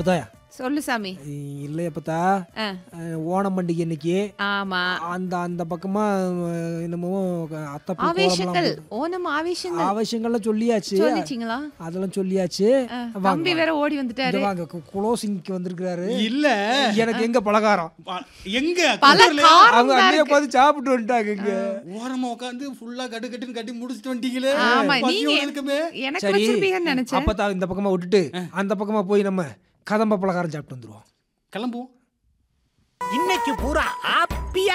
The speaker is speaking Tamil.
அப்பதாயா சொல்லு சாமி இல்லை அப்பத்தா ஆ, அஹ், ஓணம் பண்டிகை இன்னைக்கு ஆமா அந்த அந்த பக்கமா அஹ், என்னமோ அத்தை போய் ஆவேசங்கள் கோலம்லாம் ஓணம் ஆவேசங்கள் ஆவேசங்கள்லாம் சொல்லியாச்சு சொல்லிச்சிங்களா அதெல்லாம் சொல்லியாச்சு ஆ, வாங்க, தம்பி வேற ஓடி இந்த வந்துட்டாரு வாங்க குளோசிங்க்கு வந்திருக்கிறாரு இல்ல எனக்கு எங்க பலகாரம் ப- எங்க பல குக்கர்ல காரம் அவங்க தான் அங்கேயே இருக்கு. உட்காந்து சாப்பிட்டு வந்துட்டாங்க இங்க ஓரமா உட்காந்து ஃபுல்லா கட்டு கட்டுன்னு கட்டி முடிச்சிட்டு வந்துட்டீங்களே ஆமா பசியோட நீங்க இருக்குமே எனக்கு சரி வச்சிருப்பீங்கன்னு நினைச்சேன் அப்பதான் இந்த பக்கமா விட்டுட்டு அந்த பக்கமா போய் நம்ம கதம்ப பலகாரம் சாப்பிட்டு வந்துருவோம் கிளம்புவோம் இன்னைக்கு பூரா ஹாப்பியா